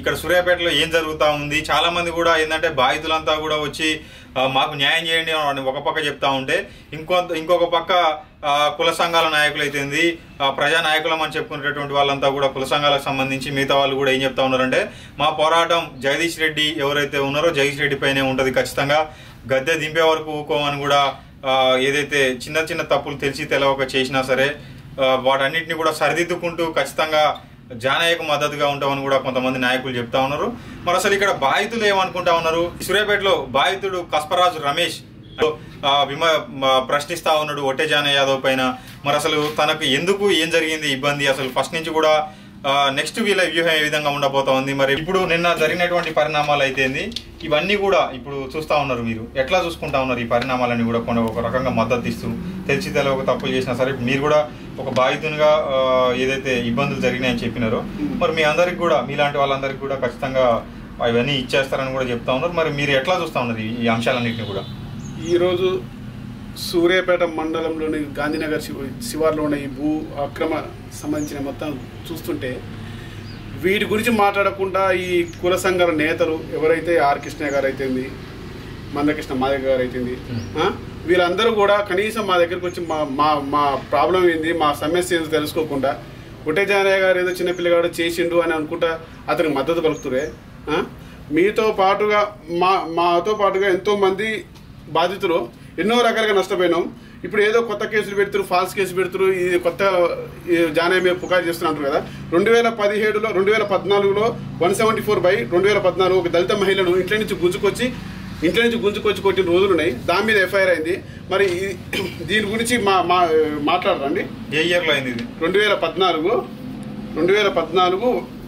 ఇక్కడ సూర్యాపేటలో ఏం జరుగుతా ఉంది చాలా మంది కూడా ఏంటంటే బాధితులంతా కూడా వచ్చి ఆ, మాకు న్యాయం చేయండి అని ఒక పక్క చెప్తా ఉంటే ఇంకో ఇంకొక పక్క ఆ, కుల సంఘాల నాయకులు అయితేంది ఆ, ప్రజా నాయకులం అని చెప్పుకునేటటువంటి వాళ్ళంతా కూడా కుల సంఘాలకు సంబంధించి మిగతా వాళ్ళు కూడా ఏం చెప్తా ఉన్నారంటే మా పోరాటం జగదీష్ రెడ్డి ఎవరైతే ఉన్నారో జగదీష్ రెడ్డి పైనే ఉంటది ఖచ్చితంగా గద్దె దింపే వరకు ఊకోమని కూడా ఆ, ఏదైతే చిన్న చిన్న తప్పులు తెలిసి తెలవక చేసినా సరే ఆ, వాటన్నిటిని కూడా సరిదిద్దుకుంటూ ఖచ్చితంగా జానయ్యకు మద్దతుగా ఉంటామని కూడా కొంతమంది నాయకులు చెప్తా ఉన్నారు మరి అసలు ఇక్కడ బాధితులు ఏమనుకుంటా ఉన్నారు సూర్యాపేటలో బాధితుడు కస్పరాజు రమేష్ ఆ, విమ మ- ప్రశ్నిస్తా ఉన్నాడు ఒట్టే జానయ్య యాదవ్ పైన మరి అసలు తనకు ఎందుకు ఏం జరిగింది ఇబ్బంది అసలు ఫస్ట్ నుంచి కూడా నెక్స్ట్ వీళ్ళ వ్యూహం ఏ విధంగా ఉండబోతా ఉంది మరి ఇప్పుడు నిన్న జరిగినటువంటి పరిణామాలు అయితేంది ఇవన్నీ కూడా ఇప్పుడు చూస్తా ఉన్నారు మీరు ఎట్లా చూసుకుంటా ఉన్నారు ఈ పరిణామాలన్నీ కూడా కొన్ని ఒక రకంగా మద్దతు ఇస్తూ తెలిసి తెలవక తప్పులు చేసినా సరే మీరు కూడా ఒక బాధితునిగా ఆ, ఏదైతే ఇబ్బందులు జరిగినాయని చెప్పినారో మరి మీ అందరికి కూడా మీలాంటి వాళ్ళందరికీ కూడా ఖచ్చితంగా అవన్నీ ఇచ్చేస్తారని కూడా చెప్తా ఉన్నారు మరి మీరు ఎట్లా చూస్తా ఉన్నారు ఈ- ఈ అంశాలన్నింటినీ కూడా ఈరోజు సూర్యాపేట మండలంలోని గాంధీనగర్ శివ శివార్లో ఉన్న ఈ భూ అక్రమ సంబంధించిన మొత్తం చూస్తుంటే వీటి గురించి మాట్లాడకుండా ఈ కుల సంఘాల నేతలు ఎవరైతే ఆర్ కృష్ణ గారు అయితేంది మందకృష్ణ మాదయ్య గారు అయితేంది ఆ? వీళ్ళందరూ కూడా కనీసం మా దగ్గరికి వచ్చి మా మా మా ప్రాబ్లం ఏంది మా సమస్య ఏందో తెలుసుకోకుండా ఉటే జానయ్య గారు ఏదో చిన్న పిల్లగాడు చేసిండు అని అనుకుంటా అతనికి మద్దతు పలుకుతురే ఆ? మీతో పాటుగా మా మాతో పాటుగా ఎంతో మంది బాధితులు ఎన్నో రకాలుగా నష్టపోయినాం ఇప్పుడు ఏదో కొత్త కేసులు పెడుతున్నారు ఫాల్స్ కేసు పెడుతున్నారు ఇది కొత్త ఈ జానయ్య మీద పుకారు చేస్తున్నారు కదా రెండు వేల పదిహేడులో రెండు వేల పద్నాలుగులో వన్ సెవెంటీ ఫోర్ బై రెండు వేల పద్నాలుగు ఒక దళిత మహిళను ఇంట్లో నుంచి గుంజుకొచ్చి ఇంట్లో నుంచి గుంజుకొచ్చి కొట్టిన రోజులు ఉన్నాయి దాని మీద ఎఫ్ఐఆర్ అయింది మరి ఈ- దీని గురించి మా మా మాట్లాడరండి ఏ ఇయర్ లో అయింది ఇది రెండు వేల పద్నాలుగు రెండు వేల పద్నాలుగు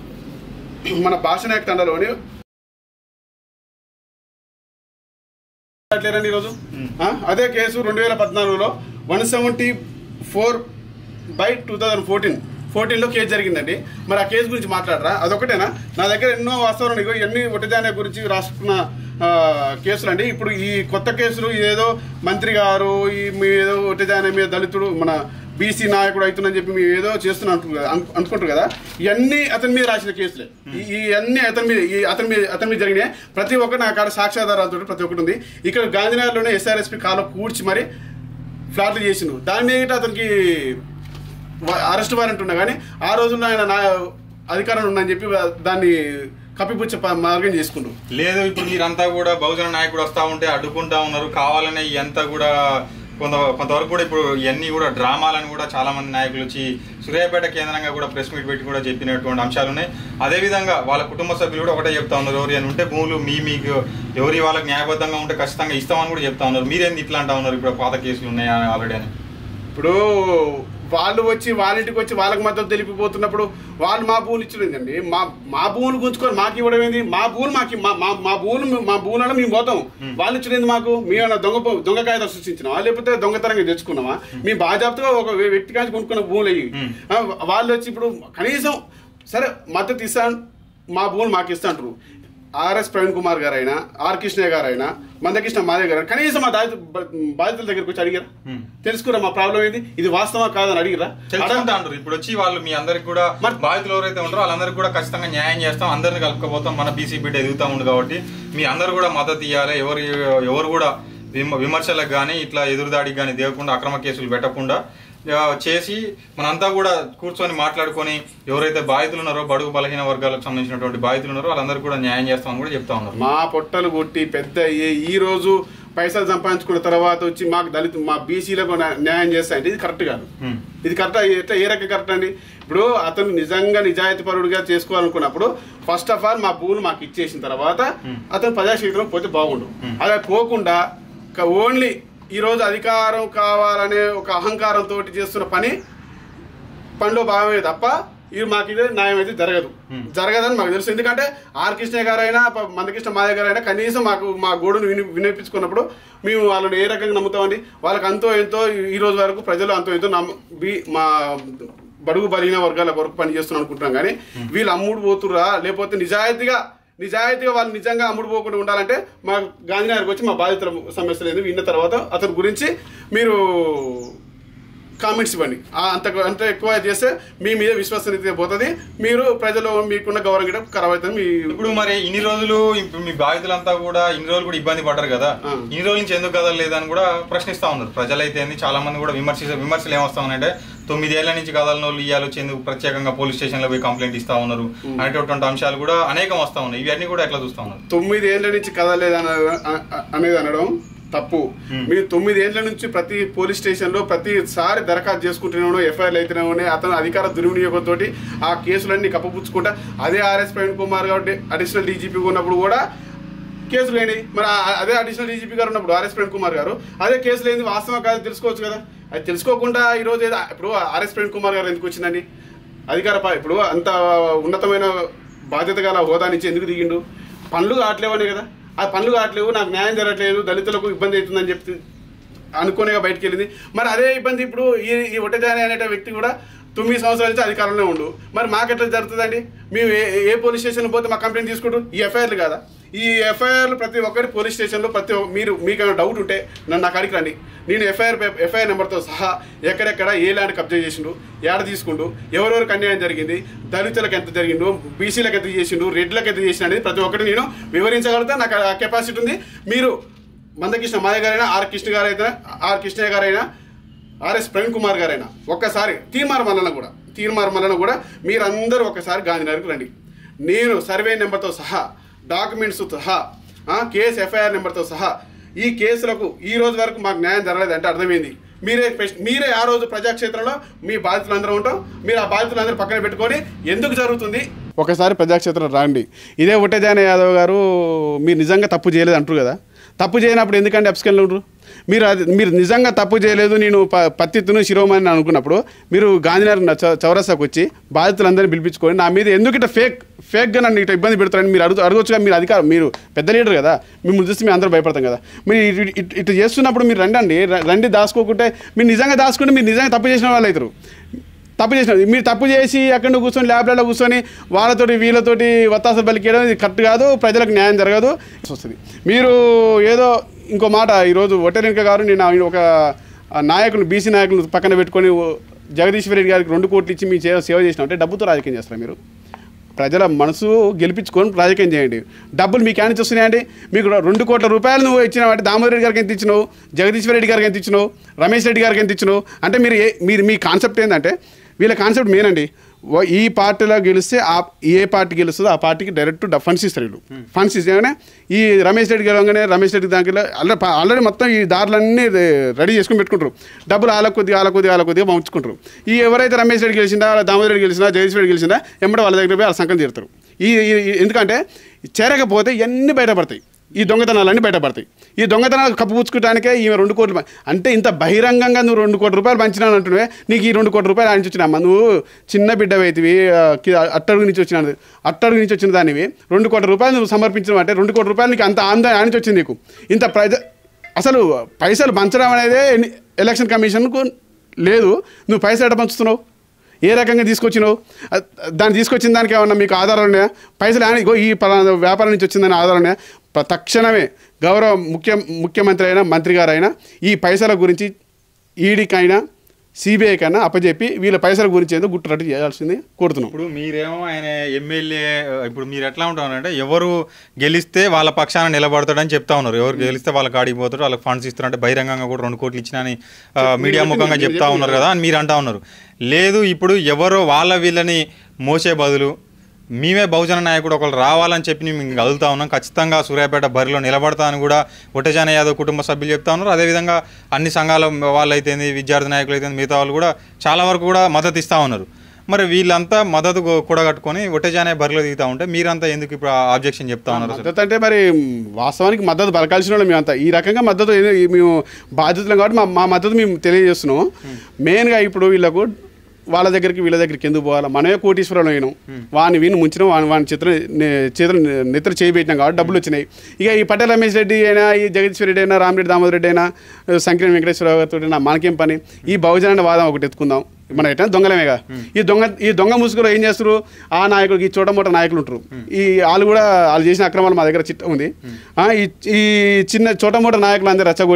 మన భాషనాయక్ తండలోని లేరండి ఈరోజు ఆ, అదే కేసు రెండు వేల పద్నాలుగులో one seventy four by two thousand fourteen ఫోర్టీన్లో కేసు జరిగిందండి మరి ఆ కేసు గురించి మాట్లాడరా అదొకటేనా నా దగ్గర ఎన్నో వాస్తవాలు ఉన్నాయి. ఇగో ఇవన్నీ ఒటిదానే గురించి రాసుకున్న ఆ, కేసులు అండి ఇప్పుడు ఈ కొత్త కేసులు ఏదో మంత్రి గారు ఈ మీ ఏదో ఒటిదానే మీద దళితుడు మన బీసీ నాయకుడు అవుతుందని చెప్పి మీరు ఏదో చేస్తున్నా అంటున్నారు కదా, అను- అనుకుంటారు కదా ఇవన్నీ అతని మీద రాసిన కేసులే ఈ- ఈ అన్ని అతని మీద ఈ అతని మీద అతని మీద జరిగినాయి ప్రతి ఒక్కటి నా కాడ సాక్ష్యాధారాలతో ప్రతి ఒక్కటి ఉంది ఇక్కడ గాంధీనగర్లోనే ఎస్ఆర్ఎస్పి కాలో కూర్చి మరి ఫ్లాట్లు చేసిండు దాని మీద అతనికి వా- అరెస్ట్ వారెంట్ ఉన్నా కానీ ఆ రోజుల్లో ఆయన నా అధికారం ఉందని చెప్పి దాన్ని కప్పిపుచ్చ ప- మార్గం చేసుకుండు లేదు ఇప్పుడు మీరంతా కూడా బహుజన నాయకుడు వస్తా ఉంటే అడ్డుకుంటా ఉన్నారు కావాలనే ఇదంతా కూడా కొంత కొంతవరకు కూడా ఇప్పుడు ఇవన్నీ కూడా డ్రామాలని కూడా చాలా మంది నాయకులు వచ్చి సూర్యాపేట కేంద్రంగా కూడా ప్రెస్ మీట్ పెట్టి కూడా చెప్పినటువంటి అంశాలు ఉన్నాయి అదే విధంగా వాళ్ళ కుటుంబ సభ్యులు కూడా ఒకటే చెప్తా ఉన్నారు ఎవరు అని ఉంటే భూములు మీ మీకు ఎవరి వాళ్ళకి న్యాయబద్ధంగా ఉంటే ఖచ్చితంగా ఇస్తామని కూడా చెప్తా ఉన్నారు మీరేంది ఇట్లా అంటా ఉన్నారు ఇప్పుడు పాత కేసులు ఉన్నాయి ఆల్రెడీ అని ఇప్పుడు వాళ్ళు వచ్చి వాళ్ళ ఇంటికి వచ్చి వాళ్ళకి మద్దతు తెలిపిపోతున్నప్పుడు వాళ్ళు మా భూములు ఇచ్చలేదండి మా మా భూములు గుంజుకొని మాకు ఇవ్వడం ఏంది మా భూములు మాకు మా మా మా భూములు మా భూములను మేము పోతాం వాళ్ళు ఇచ్చలేదు మాకు మేమన్నా దొంగ ప- దొంగ కాగితం సృష్టించినామా లేకపోతే దొంగతనంగా తెచ్చుకున్నామా మేము బాజాప్తగా ఒక వ్య- వ్యక్తి కాంచి కొనుక్కున్న భూములు అయ్యి ఆ, వాళ్ళు వచ్చి ఇప్పుడు కనీసం సరే మద్దతు ఇస్తాను మా భూములు మాకు ఇస్తా అంటారు ఆర్ఎస్ ప్రవీణ్ కుమార్ గారైనా ఆర్ కృష్ణ గారైనా మందకృష్ణ మాదే గారు కనీసం మా బాధిత బాధితుల దగ్గరికి వచ్చి అడిగారా తెలుసుకురా మా ప్రాబ్లం ఏంది ఇది వాస్తవా కాదని అడిగిరా తెలుసుకుంటా అంటారు ఇప్పుడు వచ్చి వాళ్ళు మీ అందరికి కూడా మరి- బాధితులు ఎవరైతే ఉంటారో వాళ్ళందరికీ కూడా ఖచ్చితంగా న్యాయం చేస్తాం అందరిని కలుపుకోపోతాం మన బీసీ బిడ్డ ఎదుగుతా ఉంది కాబట్టి మీ అందరు కూడా మద్దతు ఇవ్వాలి ఎవరు ఎవరు కూడా విమ- విమర్శలకు కానీ ఇట్లా ఎదురుదాడికి కానీ దేవకుండా అక్రమ కేసులు పెట్టకుండా ఆ, చేసి మనంతా కూడా కూర్చొని మాట్లాడుకొని ఎవరైతే బాధితులు ఉన్నారో బడుగు బలహీన వర్గాలకు సంబంధించినటువంటి బాధితులు ఉన్నారో వాళ్ళందరికీ కూడా న్యాయం చేస్తామని కూడా చెప్తా ఉన్నారు మా పొట్టలు కొట్టి పెద్ద అయ్యి ఈ రోజు పైసలు సంపాదించుకున్న తర్వాత వచ్చి మాకు దళిత మా బీసీలకు న్యాయం చేస్తాయండి ఇది కరెక్ట్ కాదు హ్మ్. ఇది కరెక్ట్ ఎట్లా ఏ రకం కరెక్ట్ అండి ఇప్పుడు అతను నిజంగా నిజాయితీ పరుడుగా చేసుకోవాలనుకున్నప్పుడు ఫస్ట్ ఆఫ్ ఆల్ మా భూములు మాకు ఇచ్చేసిన తర్వాత అతను ప్రజాక్షేత్రంలో పోతే బాగుండు అలా పోకుండా ఓన్లీ ఈ రోజు అధికారం కావాలనే ఒక అహంకారంతో చేస్తున్న పని పనిలో భాగమే తప్ప ఇది మాకు ఇది న్యాయం అయితే జరగదు జరగదని మాకు తెలుసు ఎందుకంటే ఆర్ కృష్ణ గారైనా ప- మందకృష్ణ మాదయ్య గారైనా కనీసం మాకు మా గోడును విని వినిపించుకున్నప్పుడు మేము వాళ్ళని ఏ రకంగా నమ్ముతామండి వాళ్ళకి అంతో ఎంతో ఈ- ఈ రోజు వరకు ప్రజలు అంతో ఎంతో నమ్మ బి మా బడుగు బలహీన వర్గాల వరకు పనిచేస్తున్నాం అనుకుంటున్నాం కానీ వీళ్ళు అమ్ముడు పోతుర్రా లేకపోతే నిజాయితీగా నిజాయితీగా వాళ్ళు నిజంగా అమ్ముడు పోకుండా ఉండాలంటే మా గాంధీనగర్కి వచ్చి మా బాధితుల సమస్యలు ఏంది విన్న తర్వాత అతని గురించి మీరు కామెంట్స్ ఇవ్వండి ఆ అంత అంత ఎక్కువ చేస్తే మీ మీద విశ్వసనీయత పోతుంది మీరు ప్రజలు మీకున్న గౌరవం కూడా ఖరాబ్ అవుతుంది మీ ఇప్పుడు మరి ఇన్ని రోజులు ఇప్పుడు మీ బాధితులంతా కూడా ఇన్ని రోజులు కూడా ఇబ్బంది పడ్డారు కదా ఆ. ఇన్ని రోజుల నుంచి ఎందుకు కదలలేదని కూడా ప్రశ్నిస్తా ఉన్నారు ప్రజలైతే ఏంది, చాలా మంది కూడా విమర్శ విమర్శలు ఏమొస్తా ఉన్నాయంటే తొమ్మిదేళ్ల నుంచి కదలని వాళ్ళు ఇయ్యాలి వచ్చి ఎందుకు ప్రత్యేకంగా పోలీస్ స్టేషన్ లో పోయి కంప్లైంట్ ఇస్తా ఉన్నారు అనేటటువంటి అంశాలు కూడా అనేకం వస్తా ఉన్నాయి ఇవన్నీ కూడా ఎట్లా చూస్తా ఉన్నారు తొమ్మిది ఏళ్ల నుంచి కదలేదు అనేది అనడం తప్పు మీరు తొమ్మిది ఏళ్ల నుంచి ప్రతి పోలీస్ స్టేషన్ లో ప్రతిసారి దరఖాస్తు చేసుకుంటూనే ఎఫ్ఐఆర్ అయితేనే అతను అధికార దుర్వినియోగంతో ఆ కేసులన్నీ కప్పపుచ్చుకుంటా అదే ఆర్ఎస్ ప్రవీణ్ కుమార్ గారు అడిషనల్ డీజీపీ ఉన్నప్పుడు కూడా కేసులు అయినాయి మరి ఆ- అదే అడిషనల్ డీజీపీ గారు ఉన్నప్పుడు ఆర్ఎస్ ప్రవీణ్ కుమార్ గారు అదే కేసులు ఏంది వాస్తవం కాదు తెలుసుకోవచ్చు కదా అది తెలుసుకోకుండా ఈ రోజు ఏదో ఇప్పుడు ఆర్ఎస్ ప్రవీణ్ కుమార్ గారు ఎందుకు వచ్చిందండి అధికార పా- ఇప్పుడు అంత ఉన్నతమైన బాధ్యత గల హోదా నుంచి ఎందుకు దిగిండు పనులు కావట్లేవనే కదా ఆ పనులు కావట్లేవు నాకు న్యాయం జరగట్లేదు దళితులకు ఇబ్బంది అవుతుందని చెప్పి అనుకోనిగా బయటికి వెళ్ళింది మరి అదే ఇబ్బంది ఇప్పుడు ఈ ఈ ఒట్టజాని అనే వ్యక్తి కూడా తొమ్మిది సంవత్సరాల నుంచి అధికారంలో ఉండు మరి మాకెట్లా జరుగుతుందండి మేము ఏ ఏ పోలీస్ స్టేషన్ పోతే మా కంప్లైంట్ తీసుకుంటూ ఈ ఎఫ్ఐఆర్లు కాదా ఈ ఎఫ్ఐఆర్లు ప్రతి ఒక్కరి పోలీస్ స్టేషన్లో ప్రతి ఒక్క- మీరు మీకు ఏమైనా డౌట్ ఉంటే నన్ను నాకు అడిగి రండి నేను ఎఫ్ఐఆర్ ఎఫ్ఐఆర్ నెంబర్తో సహా ఎక్కడెక్కడ ఏ ల్యాండ్ కబ్జా చేసిండు ఏడ తీసుకుండు ఎవరెవరికి అన్యాయం జరిగింది దళితులకు ఎంత జరిగిండు బీసీలకు ఎంత చేసిండు రెడ్లకు ఎంత చేసిండు అనేది ప్రతి ఒక్కటి నేను వివరించగలుగుతా నాకు ఆ కెపాసిటీ ఉంది మీరు మందకృష్ణ మాయ గారైనా ఆర్ కృష్ణ గారైనా ఆర్ కృష్ణయ్య గారైనా ఆర్ఎస్ ప్రవీణ్ కుమార్ గారైనా ఒక్కసారి తీర్మార్ మల్లన కూడా తీర్మార్ మల్లన కూడా మీరందరూ ఒక్కసారి గాంధీనగర్కి రండి నేను సర్వే నెంబర్తో సహా డాక్యుమెంట్స్తో సహా ఆ, కేసు ఎఫ్ఐఆర్ నెంబర్తో సహా ఈ కేసులకు ఈ రోజు వరకు మాకు న్యాయం జరగలేదు అంటే అర్థమైంది మీరే ప్రశ్న- మీరే ఆ రోజు ప్రజాక్షేత్రంలో మీ బాధితులందరూ ఉంటాం మీరు ఆ బాధితులందరూ పక్కన పెట్టుకొని ఎందుకు జరుగుతుంది ఒకసారి ప్రజాక్షేత్రం రాండి ఇదే ఒట్టేజాన యాదవ్ గారు మీరు నిజంగా తప్పు చేయలేదు అంటారు కదా తప్పు చేయనప్పుడు ఎందుకంటే అప్స్కెళ్ళి ఉండరు మీరు అది మీరు నిజంగా తప్పు చేయలేదు నేను ప పత్తిత్తును శిరోమణి అనుకున్నప్పుడు మీరు గాంధీనగర్ చ- చౌరస్తాకు వచ్చి బాధితులందరినీ పిలిపించుకొని నా మీద ఎందుకు ఇట్లా ఫేక్ ఫేక్గా నన్ను ఇట్లా ఇబ్బంది పెడతారని మీరు అడుగు అడగొచ్చుగా మీరు అధికారం మీరు పెద్ద లీడర్ కదా మిమ్మల్ని చూసి మేము అందరూ భయపడతాం కదా మీరు ఇటు- ఇటు- ఇటు చేస్తున్నప్పుడు మీరు రండి ర- రండి దాచుకోకుంటే మీరు నిజంగా దాచుకుంటే మీరు నిజంగా తప్పు చేసిన వాళ్ళు అవుతారు తప్పు చేసిన మీరు తప్పు చేసి అక్కడ కూర్చొని ల్యాబ్లలో కూర్చొని వాళ్ళతోటి వీళ్ళతోటి వత్తాస బలికేయడం ఇది కరెక్ట్ కాదు ప్రజలకు న్యాయం జరగదు వస్తుంది మీరు ఏదో ఇంకో మాట ఈరోజు ఒట్టెరిక గారు నేను ఆయన ఒక నాయకులు బీసీ నాయకులు పక్కన పెట్టుకొని ఓ జగదీశ్వర్ రెడ్డి గారికి రెండు కోట్లు ఇచ్చి మీ సేవ సేవ చేసిన అంటే డబ్బుతో రాజకీయం చేస్తారా మీరు ప్రజల మనసు గెలిపించుకొని రాజకీయం చేయండి డబ్బులు మీకు ఏమైనా వస్తున్నాయండి మీకు రెండు కోట్ల రూపాయలు నువ్వు ఇచ్చినావు అంటే దామోదర్ రెడ్డి గారికి ఎంత ఇచ్చినావు జగదీశ్వర్ రెడ్డి గారికి ఎంత ఇచ్చినావు రమేష్ రెడ్డి గారికి ఎంత ఇచ్చినావు అంటే మీరు ఏ మీరు మీ కాన్సెప్ట్ ఏంటంటే వీళ్ళ కాన్సెప్ట్ మెయిన్ అండి ఓ- ఈ పార్టీలో గెలిస్తే ఆ ఏ పార్టీ గెలుస్తుందో ఆ పార్టీకి డైరెక్ట్ ఫండ్స్ ఇస్తారు వీళ్ళు ఫండ్స్ ఇస్తేనే ఈ రమేష్ రెడ్డి గెలవగానే రమేష్ రెడ్డి దాంట్లో ఆల్రెడీ ఆల్రెడీ మొత్తం ఈ దారులన్నీ రెడీ చేసుకుని పెట్టుకుంటారు డబ్బులు ఆల కొద్దిగా ఆల కొద్దిగా ఆల కొద్దిగా పంచుకుంటారు ఈ ఎవరైతే రమేష్ రెడ్డి గెలిచిందా దామోదర్ రెడ్డి గెలిచినా జగదీష్ రెడ్డి గెలిచిందా ఎమ్మడ వాళ్ళ దగ్గర పోయి వాళ్ళ సంకం తీరుతారు ఈ ఈ- ఈ- ఎందుకంటే చేరకపోతే ఇవన్నీ బయటపడతాయి ఈ దొంగతనాలన్నీ బయటపడతాయి ఈ దొంగతనాలు కప్పుపుచ్చుకోవడానికే ఈమె రెండు కోట్లు ప- అంటే ఇంత బహిరంగంగా నువ్వు రెండు కోట్ల రూపాయలు పంచినాను అంటున్నావే నీకు ఈ రెండు కోట్ల రూపాయలు ఆయన వచ్చినామ్మా నువ్వు చిన్న బిడ్డ అవుతుంది అట్టడుగు నుంచి వచ్చిన అట్టడుగు నుంచి వచ్చిన దానివి రెండు కోట్ల రూపాయలు నువ్వు సమర్పించడం అంటే రెండు కోట్ల రూపాయలు నీకు అంత ఆంద ఆయన నుంచి వచ్చింది నీకు ఇంత ప్రజ అసలు పైసలు పంచడం అనేది ఎన్ని- ఎలక్షన్ కమిషన్కు లేదు నువ్వు పైసలు ఎట్ట పంచుతున్నావు ఏ రకంగా తీసుకొచ్చినావు అ- దాన్ని తీసుకొచ్చిన దానికి ఏమన్నా మీకు ఆధారాలు ఉన్నాయా పైసలు ఆయన ఇగో ఈ పలానా వ్యాపారం నుంచి వచ్చిందని ఆధారం ఉన్నాయా ప- తక్షణమే గౌరవ ముఖ్య ముఖ్యమంత్రి అయినా మంత్రి గారు అయినా ఈ పైసల గురించి ఈడీకైనా సిబిఐకైనా అప్పచెప్పి వీళ్ళ పైసల గురించి ఏదో గుట్టురట్టు చేయాల్సింది కోరుతున్నాం ఇప్పుడు మీరేమో ఆయన ఎమ్మెల్యే ఇప్పుడు మీరు ఎట్లా ఉంటారంటే ఎవరు గెలిస్తే వాళ్ళ పక్షాన నిలబడతాడని చెప్తా ఉన్నారు ఎవరు గెలిస్తే వాళ్ళ కాడికి పోతాడు వాళ్ళకి ఫండ్స్ ఇస్తారంటే బహిరంగంగా కూడా రెండు కోట్లు ఇచ్చినా అని ఆ, మీడియా ముఖంగా చెప్తా ఉన్నారు కదా అని మీరు అంటా ఉన్నారు లేదు ఇప్పుడు ఎవరో వాళ్ళ వీళ్ళని మోసే బదులు మేమే బహుజన నాయకుడు ఒకళ్ళు రావాలని చెప్పి మేము కదులుతా ఉన్నాం ఖచ్చితంగా సూర్యాపేట బరిలో నిలబడతా అని కూడా ఒట్టజాన యాదవ్ కుటుంబ సభ్యులు చెప్తా ఉన్నారు అదేవిధంగా అన్ని సంఘాల వాళ్ళు అయితేంది విద్యార్థి నాయకులు అయితే మిగతా వాళ్ళు కూడా చాలా వరకు కూడా మద్దతు ఇస్తూ ఉన్నారు మరి వీళ్ళంతా మద్దతు కూ- కూడగట్టుకొని ఒట్టజానే బరిలో దిగుతా ఉంటే మీరంతా ఎందుకు ఇప్పుడు ఆబ్జెక్షన్ చెప్తా ఉన్నారు అసలు? మద్దతు అంటే మరి వాస్తవానికి మద్దతు పలకాల్సిన వాళ్ళు మేమంతా ఈ రకంగా మద్దతు ఏ- మేము బాధ్యతలు కాబట్టి మా మా మద్దతు మేము తెలియజేస్తున్నాం మెయిన్గా ఇప్పుడు వీళ్ళకు వాళ్ళ దగ్గరికి వీళ్ళ దగ్గరికి ఎందుకు పోవాలి మనమే కోటీశ్వరం అయినాం వాడిని వీని ముంచినాం వాని వాని చిత్ర చేతులు నిద్ర చేయబెట్టినాం కాబట్టి డబ్బులు వచ్చినాయి ఇక ఈ పటేల్ రమేష్ రెడ్డి అయినా ఈ జగదీశ్వర్ రెడ్డి అయినా రామిరెడ్డి దామోదర్ రెడ్డి అయినా సంకిరణ్ వెంకటేశ్వరరావు గారితో అయినా మనకేం పని ఈ బహుజన వాదం ఒకటి ఎత్తుకుందాం మనం ఎట్లా దొంగలమేగా ఈ దొంగ ఈ దొంగ ముసుగులో ఏం చేస్తారు ఆ నాయకుడికి ఈ చోటమోట నాయకులు ఉంటారు ఈ వాళ్ళు కూడా వాళ్ళు చేసిన అక్రమాలు మా దగ్గర చిట్ట ఉంది ఆ, ఈ ఈ చిన్న చోటమోట నాయకులు అందరూ రెచ్చగొట్టి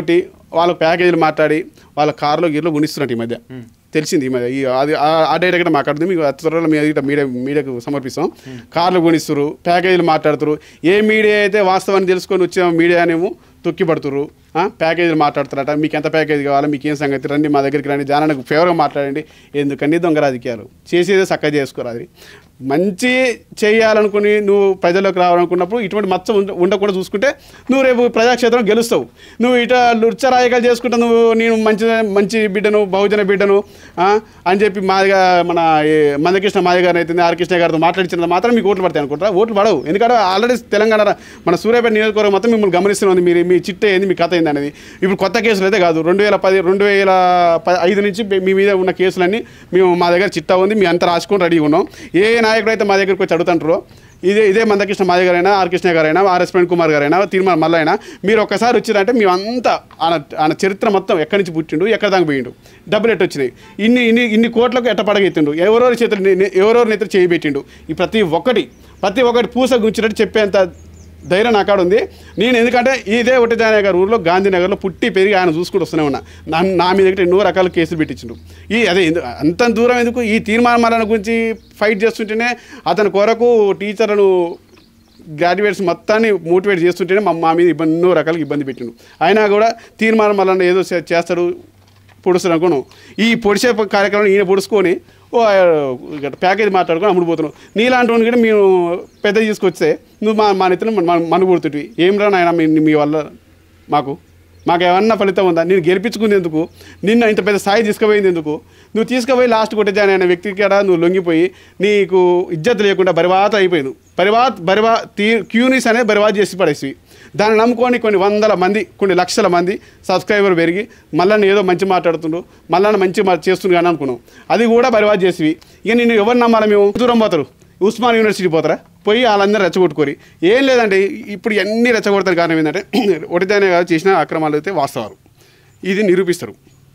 వాళ్ళ ప్యాకేజీలు మాట్లాడి వాళ్ళ కార్లో గిర్లో గుణిస్తున్నట్టు ఈ మధ్య తెలిసింది ఈ మధ్య ఈ అది ఆ- ఆ డేటా కూడా మాట్లాడుతుంది మీకు అతి త్వరలో మీ మీడియా మీడియాకు సమర్పిస్తాం కార్లు కొనిస్తారు ప్యాకేజీలు మాట్లాడుతారు ఏ మీడియా అయితే వాస్తవాన్ని తెలుసుకొని వచ్చే మీడియానేమో తొక్కిపడుతురు ఆ, ప్యాకేజీలు మాట్లాడుతారట మీకు ఎంత ప్యాకేజ్ కావాలో మీకు ఏం సంగతి రండి మా దగ్గరికి రండి జనానికి ఫేవర్గా మాట్లాడండి ఎందుకండి దొంగ రాజకీయాలు చేసేదే చక్కగా చేసుకోరు అది మంచి చేయాలనుకుని నువ్వు ప్రజల్లోకి రావాలనుకున్నప్పుడు ఇటువంటి మచ్చ ఉండ- ఉండకుండా చూసుకుంటే నువ్వు రేపు ప్రజాక్షేత్రం గెలుస్తావు నువ్వు ఇట లుచ్చ రాజకీయాలు చేసుకుంటా నువ్వు నేను మంచి మంచి బిడ్డను బహుజన బిడ్డను ఆ, అని చెప్పి మాదిగా మన ఈ మందకృష్ణ మాది గారు అయితే ఆర్ కృష్ణ గారితో మాట్లాడించినంత మాత్రం మీకు ఓట్లు పడతాయి అనుకుంటా ఓట్లు పడవు ఎందుకంటే ఆల్రెడీ తెలంగాణ రా- మన సూర్యాపేట నియోజకవర్గం మొత్తం మిమ్మల్ని గమనిస్తుంది మీరు మీ చిట్ట ఏంది మీ కథ ఏంది అనేది ఇప్పుడు కొత్త కేసులు అయితే కాదు రెండు వేల పది రెండు వేల ప- ఐదు నుంచి మీ మీద ఉన్న కేసులన్నీ మేము మా దగ్గర చిట్టా ఉంది మీ అంతా రాసుకొని రెడీగా ఉన్నాం ఏ నాయకుడు అయితే మా దగ్గరికి వచ్చి అడుగుతుంటారో ఇదే ఇదే మందకృష్ణ మాది గారైనా ఆర్ కృష్ణ గారైనా ఆర్ఎస్ ప్రవీణ్ కుమార్ గారైనా తీర్మాన మల్లైనా మీరు ఒక్కసారి వచ్చిరంటే మేము అంతా ఆయన ఆయన చరిత్ర మొత్తం ఎక్కడి నుంచి పుట్టిండు ఎక్కడ దాకా పోయిండు డబ్బులు ఎట్టు వచ్చినాయి ఇన్ని ఇన్ని ఇన్ని కోట్లకు ఎట్ట పడగెత్తిండు ఎవరెవరి చేతులు ని- ని- ఎవరెవరి నెత్తులు చేయబెట్టిండు ఈ ప్రతి ఒక్కటి ప్రతి ఒక్కటి పూస గుంచినట్టు చెప్పేంత ధైర్యం నా కాడ ఉంది నేను ఎందుకంటే ఇదే ఒట్టిదానే గారి ఊర్లో గాంధీనగర్లో పుట్టి పెరిగి ఆయన చూసుకుంటూ వస్తూనే ఉన్నా నా నా మీద కూడా ఎన్నో రకాల కేసులు పెట్టించిండు ఈ అదే ఎందు- అంత దూరం ఎందుకు ఈ తీర్మానాల గురించి ఫైట్ చేస్తుంటేనే అతని కొరకు టీచర్లను గ్రాడ్యుయేట్స్ మొత్తాన్ని మోటివేట్ చేస్తుంటేనే మా మా మీద ఇబ్బంది ఎన్నో రకాల ఇబ్బంది పెట్టిండు అయినా కూడా తీర్మానం వలన ఏదో చే- చేస్తాడు పొడుస్తాడు అనుకోను ఈ పొడిచే కార్యక్రమం ఈయన పొడుచుకొని ఓ ఆ, ఇక్కడ ప్యాకేజ్ మాట్లాడుకొని అమ్ముడు పోతున్నావు నీలాంటి వాడిని కూడా మేము పెద్ద తీసుకొస్తే నువ్వు మా మా నెత్తిన మనుగొడుతుంటివి ఏం రా నాయన మీ మీ వల్ల మాకు మాకు ఏమన్నా ఫలితం ఉందా నేను గెలిపించుకుంది ఎందుకు నిన్న ఇంత పెద్ద స్థాయి తీసుకుపోయింది ఎందుకు నువ్వు తీసుకుపోయి లాస్ట్ కొట్టేజాని అనే వ్యక్తికి కూడా నువ్వు లొంగిపోయి నీకు ఇజ్జత్ లేకుండా బరివాత అయిపోయింది బరివాత్ బరివా తీ క్యూనీస్ అనేది బరివాత్ చేసి పడేసి దాన్ని నమ్ముకొని కొన్ని వందల మంది కొన్ని లక్షల మంది సబ్స్క్రైబర్ పెరిగి మళ్ళీ ఏదో మంచి మాట్లాడుతుండ్రు మళ్ళీ మంచి మా చేస్తుండ్రు కానీ అనుకున్నాం అది కూడా బరివాత్ చేసి ఇక నేను ఎవరు నమ్మాలి మేము దూరం పోతారు ఉస్మాన్ యూనివర్సిటీ పోతారా పోయి వాళ్ళందరూ రెచ్చగొట్టుకోరి ఏం లేదండి ఇప్పుడు అన్ని రెచ్చగొడతారు కారణం ఏంటంటే ఒకటిదానే కాదు చేసిన అక్రమాలు అయితే వాస్తవాలు ఇది నిరూపిస్తారు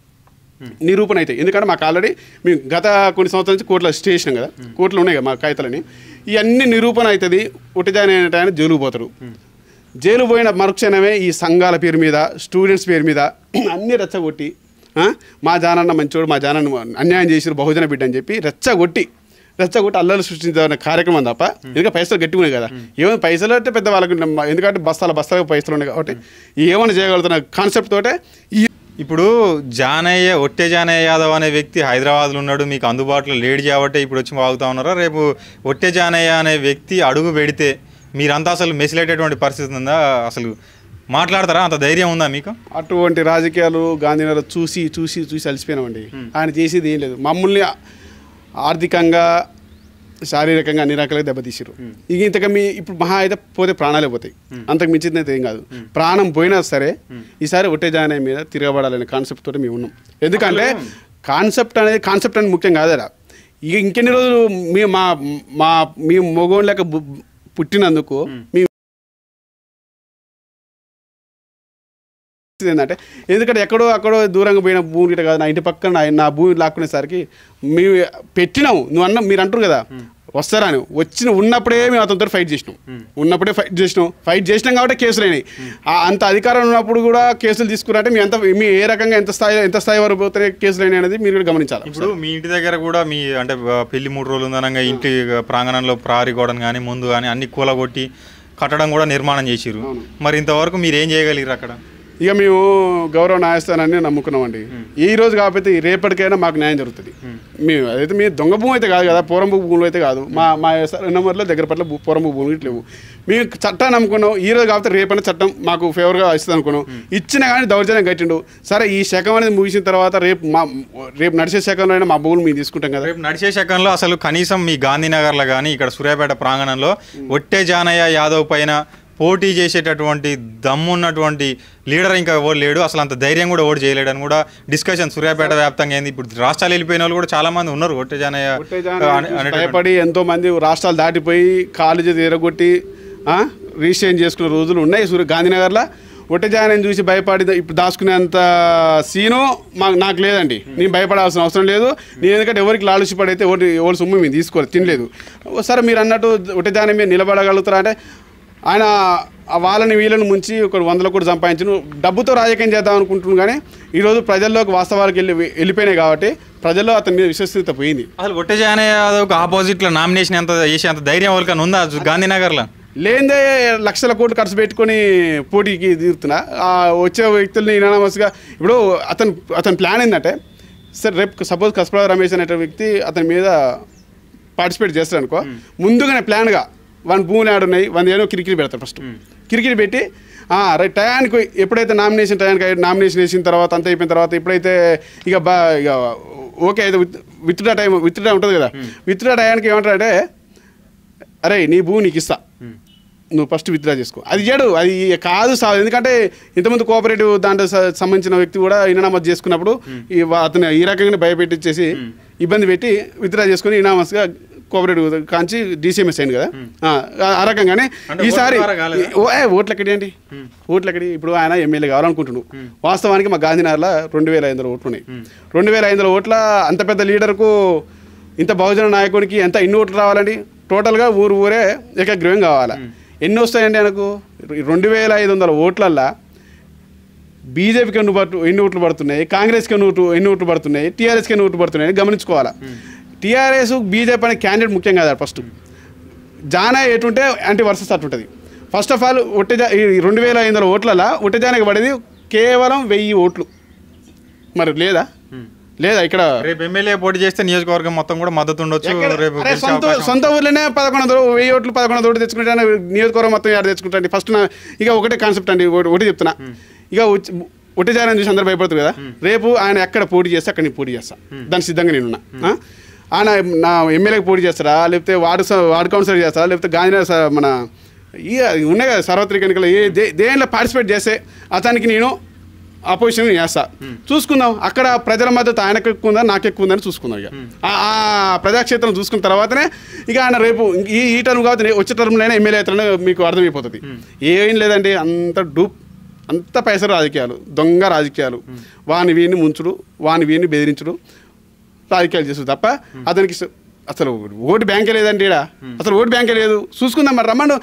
నిరూపణ అయితే ఎందుకంటే మాకు ఆల్రెడీ మేము గత కొన్ని సంవత్సరాల నుంచి కోర్టులో స్టే చేసినాం కదా కోర్టులో ఉన్నాయి కదా మా కాగితాలని ఇవన్నీ నిరూపణ అవుతుంది ఒకటిదాని ఆయన జైలుకు పోతారు జైలు పోయిన మరుక్షణమే ఈ సంఘాల పేరు మీద స్టూడెంట్స్ పేరు మీద అన్ని రెచ్చగొట్టి ఆ, మా జానన్న మంచోడు మా జానన్న అన్యాయం చేసిన బహుజన బిడ్డ అని చెప్పి రెచ్చగొట్టి రెచ్చగొట్టి అల్లలు సృష్టించాలనే కార్యక్రమం తప్ప ఎందుకంటే పైసలు గట్టిగా కదా ఏమైనా పైసలు అంటే పెద్ద వాళ్ళకి నమ్మ- ఎందుకంటే బస్తాల బస్తాలకు పైసలు ఉన్నాయి కాబట్టి ఏమైనా చేయగలుగుతున్న కాన్సెప్ట్ తోటే ఈ ఇప్పుడు జానయ్య ఒట్టే జానయ్య యాదవ్ అనే వ్యక్తి హైదరాబాద్లో ఉన్నాడు మీకు అందుబాటులో లేడు కాబట్టి ఇప్పుడు వచ్చి వాగుతా ఉన్నారా రేపు ఒట్టే జానయ్య అనే వ్యక్తి అడుగు పెడితే మీరంతా అసలు మెసిలేటటువంటి పరిస్థితి ఉందా అసలు మాట్లాడతారా అంత ధైర్యం ఉందా మీకు అటువంటి రాజకీయాలు గాంధీనగర్ చూసి చూసి చూసి అలసిపోయినామండి ఆయన చేసేది ఏం లేదు మమ్మల్ని ఆర్థికంగా శారీరకంగా అన్ని రకాలుగా దెబ్బతీసారు ఇక ఇంతక మీ ఇప్పుడు మహా అయితే పోతే ప్రాణాలే పోతాయి అంతకు మించింది అయితే ఏం కాదు ప్రాణం పోయినా సరే ఈసారి ఒట్టే జానే మీద తిరగబడాలనే కాన్సెప్ట్ తోటి మేము ఉన్నాం ఎందుకంటే కాన్సెప్ట్ అనేది కాన్సెప్ట్ అనేది ముఖ్యం కాదరా ఇక ఇంకెన్ని రోజులు మీ మా మా మీ మగోళ్ళ లెక్క పు- పుట్టినందుకు మీ ఏంటంటే ఎందుకంటే ఎక్కడో అక్కడో దూరంగా పోయిన భూమి గిట్ట కాదు నా ఇంటి పక్కన నా- నా భూమి లాక్కునేసరికి మేము పెట్టినాం నువ్వు అన్న మీరు అంటారు కదా వస్తారా అని వచ్చిన ఉన్నప్పుడే మేము అతనితో ఫైట్ చేసినాం ఉన్నప్పుడే ఫైట్ చేసినాం ఫైట్ చేసినాం కాబట్టి కేసులు అయినాయి ఆ అంత అధికారం ఉన్నప్పుడు కూడా కేసులు తీసుకురంటే మీ ఎంత మీ ఏ రకంగా ఎంత స్థాయి ఎంత స్థాయి వరకు పోతే కేసులు అయినాయి అనేది మీరు కూడా గమనించాలి ఇప్పుడు మీ ఇంటి దగ్గర కూడా మీ అంటే ఆ, పెళ్లి మూడు రోజులు ఉందనగా ఇంటి ప్రాంగణంలో ప్రారి గోడను కానీ ముందు కానీ అన్ని కూలగొట్టి కట్టడం కూడా నిర్మాణం చేసిరు మరి ఇంతవరకు మీరు ఏం చేయగలిగారు అక్కడ ఇక మేము గౌరవ న్యాయస్థానాన్ని నమ్ముకున్నామండి ఈ రోజు కాకపోతే ఈ రేపటికైనా మాకు న్యాయం జరుగుతుంది మేము అదైతే మీ దొంగ భూమి అయితే కాదు కదా పూరంభూ భూములు అయితే కాదు మా మా నెంబర్లో దగ్గర పట్ల భూ- పూరంభూ భూములు ఇట్లా లేవు మేము చట్టాన్ని నమ్ముకున్నాం ఈ రోజు కాకపోతే రేపైనా చట్టం మాకు ఫేవర్గా ఇస్తుంది అనుకున్నాం ఇచ్చిన కానీ దౌర్జన్యం కట్టిండు సరే ఈ శకం అనేది ముగిసిన తర్వాత రేపు మా రేపు నడిచే శకంలో అయినా మా భూములు మేము తీసుకుంటాం కదా రేపు నడిచే శకంలో అసలు కనీసం మీ గాంధీనగర్లో కానీ ఇక్కడ సూర్యాపేట ప్రాంగణంలో ఒట్టే జానయ్య యాదవ్ పైన పోటీ చేసేటటువంటి దమ్మున్నటువంటి లీడర్ ఇంకా ఎవరు లేడు అసలు అంత ధైర్యం కూడా ఓడి చేయలేడని కూడా డిస్కషన్ సూర్యాపేట వ్యాప్తంగా ఏంది ఇప్పుడు రాష్ట్రాలు వెళ్ళిపోయిన వాళ్ళు కూడా చాలా మంది ఉన్నారు ఒట్టే జానయ్య కొట్టేజాని అనే- అనేటటువంటి- భయపడి ఎంతో మంది రాష్ట్రాలు దాటిపోయి కాలేజీ తీరగొట్టి రిజిస్ట్రేషన్ చేసుకునే రోజులు ఉన్నాయి సూర్య గాంధీనగర్లో ఒట్టజానని చూసి భయపడి ఇప్పుడు దాచుకునేంత సీను మాకు నాకు లేదండి నేను భయపడాల్సిన అవసరం లేదు నేను ఎందుకంటే ఎవరికి లాలుచి పడైతే ఎవరి ఎవరి సొమ్ము మేము తీసుకోలేదు తినలేదు సరే మీరు అన్నట్టు ఒట్టజానం మీద నిలబడగలుగుతారా అంటే ఆయన ఆ వాళ్ళని వీళ్ళని ముంచి ఒక వందల కోట్లు సంపాదించను డబ్బుతో రాజకీయం చేద్దాం అనుకుంటున్నాను కానీ ఈరోజు ప్రజల్లోకి వాస్తవాలకు వెళ్ళి వెళ్ళిపోయినాయి కాబట్టి ప్రజల్లో అతని మీద విశ్వసనీయత పోయింది అసలు ఒట్టేజానే యాదవ్ ఆపోజిట్ లో నామినేషన్ ఎంత చేసే అంత ధైర్యం ఎవరికైనా ఉందా గాంధీనగర్ లో లేదే లక్షల కోట్లు ఖర్చు పెట్టుకొని పోటీకి దిగుతున్నా ఆ వచ్చే వ్యక్తుల్ని ఇనానమస్గా ఇప్పుడు అతను అతని ప్లాన్ ఏంటంటే సరే రేపు సపోజ్ కస్పరా రమేష్ అనే వ్యక్తి అతని మీద పార్టిసిపేట్ చేస్తాడు అనుకో ముందుగానే ప్లాన్గా వన్ భూములు ఆడున్నాయి వన్ ఏదో కిరికిరి పెడతాడు ఫస్ట్ కిరికిరి పెట్టి ఆ, రైట్ టయానికి ఎప్పుడైతే నామినేషన్ టయానికి నామినేషన్ వేసిన తర్వాత అంత అయిపోయిన తర్వాత ఎప్పుడైతే ఇక బా ఇక ఓకే అయితే విత్ విత్డ్రా టైం విత్డ్రా ఉంటుంది కదా విత్డ్రా టయానికి ఏమంటారంటే అరే నీ భూ నీకు ఇస్తా నువ్వు ఫస్ట్ విత్డ్రా చేసుకో అది చెడు అది కాదు సా ఎందుకంటే ఇంతకుముందు కోఆపరేటివ్ దాంట్లో స- సంబంధించిన వ్యక్తి కూడా ఇనామత్ చేసుకున్నప్పుడు ఈ వా- అతను ఈ రకంగా భయపెట్టించేసి ఇబ్బంది పెట్టి విత్డ్రా చేసుకుని ఇనామస్గా కోఆపరేటివ్ కాంచి డీసీఎంఎస్ అయింది కదా ఆ, ఆ రకంగానే అంటే ఈసారి ఓట్ల ద్వారా కాలేదా? ఓ ఏ, ఓట్లు ఎక్కడి అండి ఓట్లు ఎక్కడి ఇప్పుడు ఆయన ఎమ్మెల్యే కావాలనుకుంటున్నాడు వాస్తవానికి మా గాంధీనగర్లో రెండు వేల ఐదు వందల ఓట్లు ఉన్నాయి రెండు వేల ఐదు వందల ఓట్ల అంత పెద్ద లీడర్కు ఇంత బహుజన నాయకునికి ఎంత ఎన్ని ఓట్లు రావాలండి టోటల్గా ఊరు ఊరే ఏకగ్రీవం కావాలా ఎన్ని వస్తాయండి ఆయనకు రెండు వేల ఐదు వందల ఓట్లల్లా బీజేపీకి ఎన్ని పట్టు ఎన్ని ఓట్లు పడుతున్నాయి కాంగ్రెస్కి ఎన్ని ఓట్లు ఎన్ని ఓట్లు పడుతున్నాయి టీఆర్ఎస్కి ఎన్ని ఓట్లు పడుతున్నాయి అని గమనించుకోవాలా టీఆర్ఎస్ బీజేపీ అనే క్యాండిడేట్ ముఖ్యం కాదు ఫస్ట్ జానా ఎటుంటే యాంటీ వర్సెస్ అటుంటుంది ఫస్ట్ ఆఫ్ ఆల్ ఒట్టెజా ఈ రెండు వేల ఐదు వందల ఓట్లలో ఒట్టెజానికి పడేది కేవలం వెయ్యి ఓట్లు మరి లేదా లేదా ఇక్కడ రేపు ఎమ్మెల్యే పోటీ చేస్తే నియోజకవర్గం మొత్తం కూడా మద్దతు ఉండొచ్చు ఎక్కడ- రేపు అరే గెలిచే సొంత అవకాశం సొంత ఊర్లోనే పదకొండు వందలు వెయ్యి ఓట్లు పదకొండు వందలు ఓట్లు తెచ్చుకుంటాను నియోజకవర్గం మొత్తం యాడ్ తెచ్చుకుంటాండి ఫస్ట్ నా ఇక ఒకటే కాన్సెప్ట్ అండి ఒకటి ఒకటి చెప్తున్నా ఇక ఒట్టి జారని చూసి అందరూ భయపడుతుంది కదా రేపు ఆయన ఎక్కడ పోటీ చేస్తే అక్కడ నేను పోటీ చేస్తా దానికి సిద్ధంగా నేనున్నా ఆ? ఆయన నా ఎమ్మెల్యేకి పోటీ చేస్తారా లేకపోతే వార్డు స- వార్డు కౌన్సిలర్ చేస్తారా లేకపోతే గాంధీ స- మన ఈ ఉన్నాయి కదా సార్వత్రిక ఎన్నికలు ఏ దే దేనిలో పార్టిసిపేట్ చేస్తే అతనికి నేను అపోజిషన్ చేస్తా చూసుకుందాం అక్కడ ప్రజల మద్దతు ఆయనకు ఎక్కువ ఉందా నాకు ఎక్కువ ఉందని చూసుకుందాం ఇక ఆ- ఆ ప్రజాక్షేత్రం చూసుకున్న తర్వాతనే ఇక ఆయన రేపు ఈ ఈ టర్మ్ కాబట్టి నే- వచ్చే టర్మ్లోనే ఎమ్మెల్యే అవుతారని మీకు అర్థమైపోతుంది ఏం లేదండి అంత డూప్ అంత పైసలు రాజకీయాలు దొంగ రాజకీయాలు వాని వీని ముంచుడు వాని వీని బెదిరించుడు రాజకీయాలు చేస్తుంది తప్ప అతనికి స- అసలు ఓటు బ్యాంకే లేదండి ఈడ అసలు ఓటు బ్యాంకే లేదు చూసుకుందాం మరి రమ్మను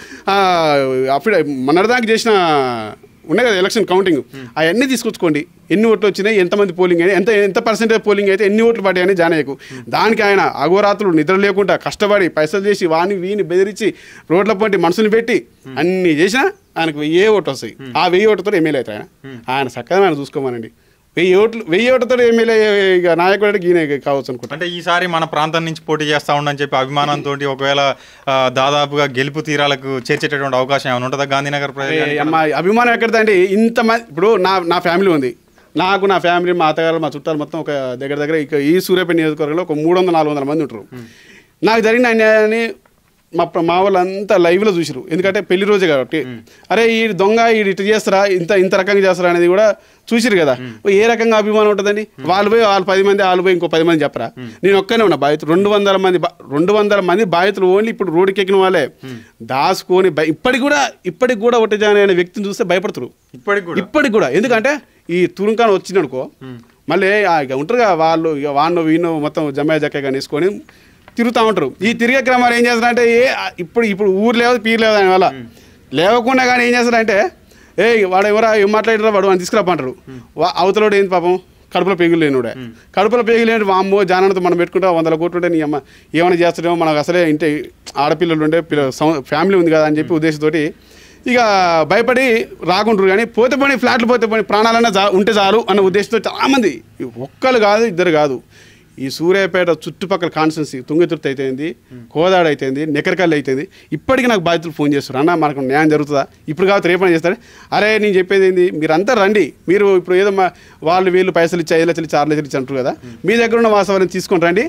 అప్పుడు మొన్నటిదాకా చేసిన ఉన్నాయి కదా ఎలక్షన్ కౌంటింగ్ అవన్నీ తీసుకొచ్చుకోండి ఎన్ని ఓట్లు వచ్చినాయి ఎంతమంది పోలింగ్ అయినాయి ఎంత ఎంత పర్సెంటేజ్ పోలింగ్ అయితే ఎన్ని ఓట్లు పడ్డాయని జానయ్యకు దానికి ఆయన అఘోరాత్రులు నిద్ర లేకుండా కష్టపడి పైసలు చేసి వాని వీని బెదిరించి రోడ్ల పంటి మనుషులు పెట్టి అన్ని చేసినా ఆయనకు వెయ్యే ఓట్లు వస్తాయి ఆ వెయ్యి ఓట్లతో ఎమ్మెల్యే అవుతాయి ఆయన ఆయన చక్కగా ఆయన చూసుకోమనండి వెయ్యి ఓట్లు వెయ్యి ఓట్లతో ఎమ్మెల్యే ఇక నాయకుడు ఈయన కావచ్చు అనుకుంటా అంటే ఈసారి మన ప్రాంతం నుంచి పోటీ చేస్తా ఉండని చెప్పి అభిమానంతో ఒకవేళ ఆ, దాదాపుగా గెలుపు తీరాలకు చేర్చేటటువంటి అవకాశం ఏమైనా ఉంటుందా గాంధీనగర్ ఏ, ప్రజలు అమ్మ అభిమానం ఎక్కడిదండి ఇంతమంది ఇప్పుడు నా నా ఫ్యామిలీ ఉంది నాకు నా ఫ్యామిలీ మా అత్తగారు మా చుట్టాలు మొత్తం ఒక దగ్గర దగ్గర ఇక ఈ సూర్యాపేట నియోజకవర్గంలో ఒక మూడు వందల నాలుగు వందల మంది ఉంటారు నాకు జరిగిన అన్యాయాన్ని మా ప్ర- మా వాళ్ళంతా లైవ్లో చూసిరు ఎందుకంటే పెళ్లి రోజే కాబట్టి అరే ఈ దొంగ ఈ ఇటు చేస్తారా ఇంత ఇంత రకంగా చేస్తారా అనేది కూడా చూసిరు కదా ఏ రకంగా అభిమానం ఉంటుందండి వాళ్ళు పోయి వాళ్ళు పది మంది వాళ్ళు పోయి ఇంకో పది మంది చెప్పరా నేను ఒక్కనే ఉన్నా బాధితులు రెండు వందల మంది బా- రెండు వందల మంది బాధితులు ఓన్లీ ఇప్పుడు రోడ్డుకి ఎక్కిన వాళ్ళే దాచుకొని భయ- ఇప్పటికి కూడా ఇప్పటికి కూడా ఒకటి జాయిన్ అయిన వ్యక్తిని చూస్తే భయపడుతున్నారు ఇప్పటికి కూడా ఇప్పటికి కూడా ఎందుకంటే ఈ తురుంకాన వచ్చినడుకో మళ్ళీ ఆ ఇక ఉంటారు కదా వాళ్ళు ఇక వాడినో వీణో మొత్తం జమ్మాయి జక్కగా వేసుకొని తిరుగుతూ ఉంటారు ఈ తిరిగే క్రమాలు ఏం చేస్తారంటే ఏ ఇప్పుడు ఇప్పుడు ఊరు లేదు పీరు లేదు దాని వల్ల లేవకుండా కానీ ఏం చేస్తారంటే ఏ వాడు ఎవరా ఏం మాట్లాడారో వాడు అని తీసుకురాపంటారు వా- అవతలోడు ఏంది పాపం కడుపులో పేగులు లేనుడే కడుపులో పేగులు లేని వామ్మో జానంతో మనం పెట్టుకుంటా వందల కోట్లు ఉంటే నీ అమ్మ ఏమైనా చేస్తాడేమో మనకు అసలే ఇంటి ఆడపిల్లలు ఉండే పిల్ల సం- ఫ్యామిలీ ఉంది కదా అని చెప్పి ఉద్దేశంతోటి ఇక భయపడి రాకుంటారు కానీ పోతే పోనీ ఫ్లాట్లు పోతే పోనీ ప్రాణాలన్నా జా ఉంటే చాలు అన్న ఉద్దేశంతో చాలామంది ఒక్కరు కాదు ఇద్దరు కాదు ఈ సూర్యాపేట చుట్టుపక్కల కాన్స్టెన్సీ తుంగతుర్తి అయితేంది కోదాడ అయితేంది నెకరకల్లి అయితేంది ఇప్పటికీ నాకు బాధితులు ఫోన్ చేస్తారు అన్న మనకు న్యాయం జరుగుతుందా ఇప్పుడు కాబట్టి రేపని చేస్తాడు అరే నేను చెప్పేది ఏంది మీరంతా రండి మీరు ఇప్పుడు ఏదో మా వాళ్ళు వీళ్ళు పైసలు ఇచ్చి ఐదు లక్షలు ఇచ్చి ఆరు లక్షలు ఇచ్చి అంటారు కదా మీ దగ్గర ఉన్న వాస్తవాన్ని తీసుకొని రండి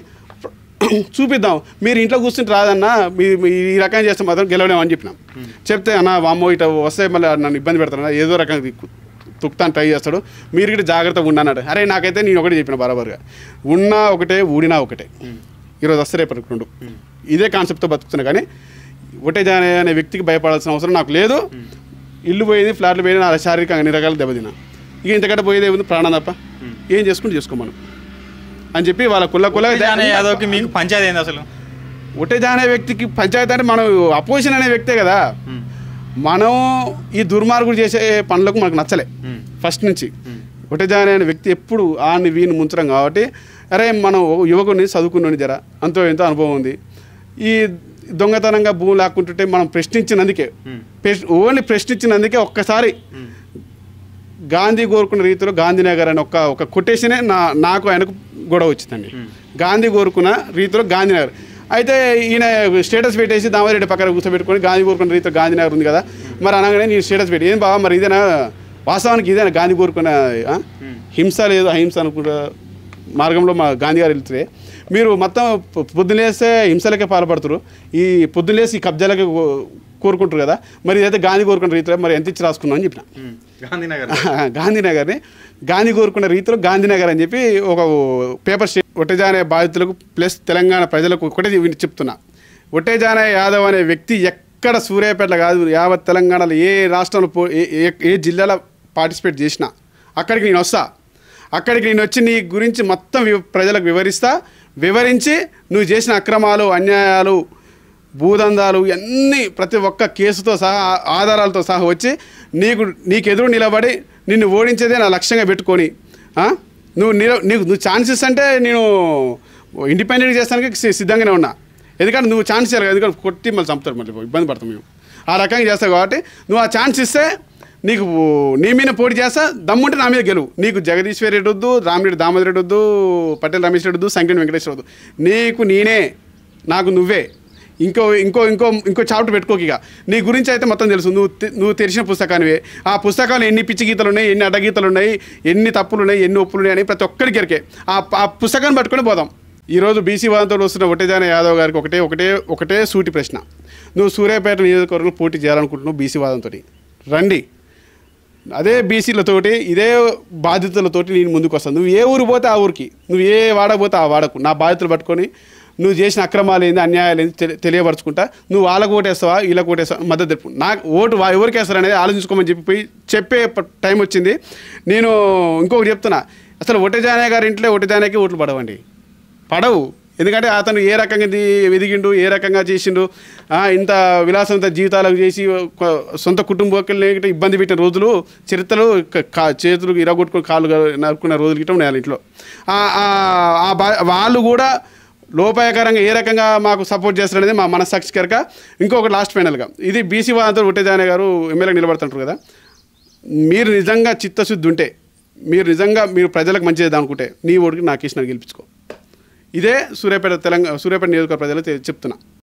చూపిద్దాం మీరు ఇంట్లో కూర్చుంటే రాదన్నా మీ మీ ఈ రకంగా చేస్తే మాత్రం గెలవలేము అని చెప్పినాం చెప్తే అన్న వామ్మో ఇట వస్తే మళ్ళీ నన్ను ఇబ్బంది పెడతాను ఏదో రకంగా తుక్తాను ట్రై చేస్తాడు మీరు కూడా జాగ్రత్తగా ఉండన్నాడు అరే నాకైతే నేను ఒకటే చెప్పిన బరాబర్గా ఉన్నా ఒకటే ఊడినా ఒకటే ఈరోజు వస్తే రేపు రెండు ఇదే కాన్సెప్ట్తో బతుకుతున్నా కానీ ఒకటే జానే అనే వ్యక్తికి భయపడాల్సిన అవసరం నాకు లేదు ఇల్లు పోయింది ఫ్లాట్లు పోయింది నా శారీరక అన్ని రకాల దెబ్బతిన్నా ఇక ఇంతకంటే పోయేది ఏముంది ప్రాణం తప్ప ఏం చేసుకుంటూ చేసుకోమను అని చెప్పి వాళ్ళ కుల్ల కుల్ల జానే యాదవ్కి మీకు పంచాయతీ ఏంది అసలు ఒటే జానే వ్యక్తికి పంచాయతీ అంటే మనం అపోజిషన్ అనే వ్యక్తే కదా మనం ఈ దుర్మార్గుడు చేసే పనులకు మనకు నచ్చలే ఉమ్, ఫస్ట్ నుంచి ఒకటేజాని అనే వ్యక్తి ఎప్పుడు ఆని వీని ముంచడం కాబట్టి అరే మనం ఓ యువకుడిని చదువుకున్నాను జర అంతో ఎంతో అనుభవం ఉంది ఈ దొంగతనంగా భూమి లాక్కుంటుంటే మనం ప్రశ్నించినందుకే ఉమ్, ప్రశ్న- ఓన్లీ ప్రశ్నించినందుకే ఒక్కసారి ఉమ్, గాంధీ కోరుకున్న రీతిలో గాంధీనగర్ అని ఒక ఒక కొటేషనే నా నాకు ఆయనకు గొడవ వచ్చిందండి గాంధీ కోరుకున్న రీతిలో గాంధీనగర్ అయితే ఈయన స్టేటస్ పెట్టేసి దామరెడ్డి పక్కన కూర్చోబెట్టుకొని గాంధీ కోరుకున్న రీతిలో గాంధీనగర్ ఉంది కదా మరి అనగానే నేను స్టేటస్ పెట్టి ఏం బావా మరి ఇదేనా వాస్తవానికి ఇదేనా గాంధీ కోరుకున్న ఆ? హింస లేదు అహింస అనుకుంటా మార్గంలో మా గాంధీ గారు వెళ్తే మీరు మొత్తం పొ- పొద్దులేస్తే హింసలకే పాల్పడుతున్నారు ఈ పొద్దులేసి ఈ కబ్జాలకే కో- కోరుకుంటారు కదా మరి ఇదైతే గాంధీ కోరుకున్న రీతిలో మరి ఎంత ఇచ్చి రాసుకున్నాం అని చెప్పిన ఉమ్. గాంధీనగర్ గాంధీనగర్ని గాంధీ కోరుకున్న రీతిలో గాంధీనగర్ అని చెప్పి ఒక పేపర్ స్టే ఒట్టేజానే బాధితులకు ప్లస్ తెలంగాణ ప్రజలకు ఒకటే విని చెప్తున్నా ఒట్టేజానే యాదవ్ అనే వ్యక్తి ఎక్కడ సూర్యాపేట కాదు యావత్ తెలంగాణలో ఏ రాష్ట్రంలో పో ఏ ఏ- ఏ జిల్లాలో పార్టిసిపేట్ చేసినా అక్కడికి నేను వస్తా అక్కడికి నేను వచ్చి నీ గురించి మొత్తం వివ- ప్రజలకు వివరిస్తా వివరించి నువ్వు చేసిన అక్రమాలు అన్యాయాలు భూదందాలు ఇవన్నీ ప్రతి ఒక్క కేసుతో సహా ఆధారాలతో సహా వచ్చి నీకు నీకు ఎదురు నిలబడి నిన్ను ఓడించేదే నా లక్ష్యంగా పెట్టుకొని ఆ? నువ్వు నిల నీకు నువ్వు ఛాన్సెస్ అంటే నేను ఇండిపెండెంట్ చేస్తానికి సి- సిద్ధంగానే ఉన్నా ఎందుకంటే నువ్వు ఛాన్స్ ఇవ్వాలి కదా, ఎందుకంటే కొట్టి మళ్ళీ చంపుతారు మళ్ళీ ఇబ్బంది పడతాం మేము ఆ రకంగా చేస్తావు కాబట్టి నువ్వు ఆ ఛాన్స్ ఇస్తే నీకు నీ మీద పోటీ చేస్తా దమ్ముంటే నా మీద గెలువు నీకు జగదీశ్వర్ రెడ్డి వద్దు రామిరెడ్డి దామోదర్ రెడ్డి వద్దు పటేల్ రమేష్ రెడ్డి వద్దు సంకీర్ణ వెంకటేశ్వర వద్దు నీకు నేనే నాకు నువ్వే ఇంకో ఇంకో ఇంకో ఇంకో చాప్టర్ పెట్టుకోక ఇక నీ గురించి అయితే మొత్తం తెలుసు నువ్వు తె- నువ్వు తెరిచిన పుస్తకానివే ఆ పుస్తకాలు ఎన్ని పిచ్చి గీతలు ఉన్నాయి ఎన్ని అడ్డగీతలు ఉన్నాయి ఎన్ని తప్పులు ఉన్నాయి ఎన్ని ఒప్పులు ఉన్నాయి అని ప్రతి ఒక్కరికి ఎరికే ఆ ఆ పుస్తకాన్ని పట్టుకొని పోదాం ఈరోజు బీసీ వాదంతో వస్తున్న ఒట్టేజాన యాదవ్ గారికి ఒకటే ఒకటే ఒకటే సూటి ప్రశ్న నువ్వు సూర్యాపేట నియోజకవర్గంలో పోటీ చేయాలనుకుంటున్నావు బీసీ వాదంతో రండి అదే బీసీలతోటి ఇదే బాధ్యతలతోటి నేను ముందుకు వస్తాను నువ్వు ఏ ఊరు పోతే ఆ ఊరికి నువ్వు ఏ వాడకు పోతే ఆ వాడకు నా బాధ్యతలు పట్టుకొని నువ్వు చేసిన అక్రమాలు ఏంది అన్యాయాలు ఏంది తెలి- తెలియపరచుకుంటా నువ్వు వాళ్ళకు ఓటేస్తావా వీళ్ళకి ఓటేస్తావా మద్దతు తెలుపు నాకు ఓటు వా- ఎవరికి వేస్తారు అనేది ఆలోచించుకోమని చెప్పి పోయి చెప్పే ప- టైం వచ్చింది నేను ఇంకొకటి చెప్తున్నా అసలు ఒట్టజానే గారి ఇంట్లో ఒట్టజానేకి ఓట్లు పడవండి పడవు ఎందుకంటే అతను ఏ రకంగా ఇది ఎదిగిండు ఏ రకంగా చేసిండు ఆ, ఇంత విలాసంత జీవితాలకు చేసి ఒక సొంత కుటుంబకుల్ని గిట్ట ఇబ్బంది పెట్టిన రోజులు చరిత్రలో క- కా- చేతులు ఇరగొట్టుకుని కాళ్ళు గా- నరుక్కున్న రోజులు గిట్ట ఉన్నాయి వాళ్ళ ఇంట్లో ఆ- ఆ- ఆ బా- వాళ్ళు కూడా లోపాయకరంగా ఏ రకంగా మాకు సపోర్ట్ చేస్తారనేది మా మనస్సాక్షి కనుక ఇంకొక లాస్ట్ ఫైనల్గా ఇది బీసీ వాదంతో ఉట్టేజానే గారు ఎమ్మెల్యే నిలబడుతుంటారు కదా మీరు నిజంగా చిత్తశుద్ధి ఉంటే మీరు నిజంగా మీరు ప్రజలకు మంచి చేద్దాం అనుకుంటే నీ ఓడికి నాకు ఇచ్చిన గెలిపించుకో ఇదే సూర్యాపేట తెలంగాణ సూర్యాపేట నియోజకవర్గ ప్రజలు చెప్తున్నా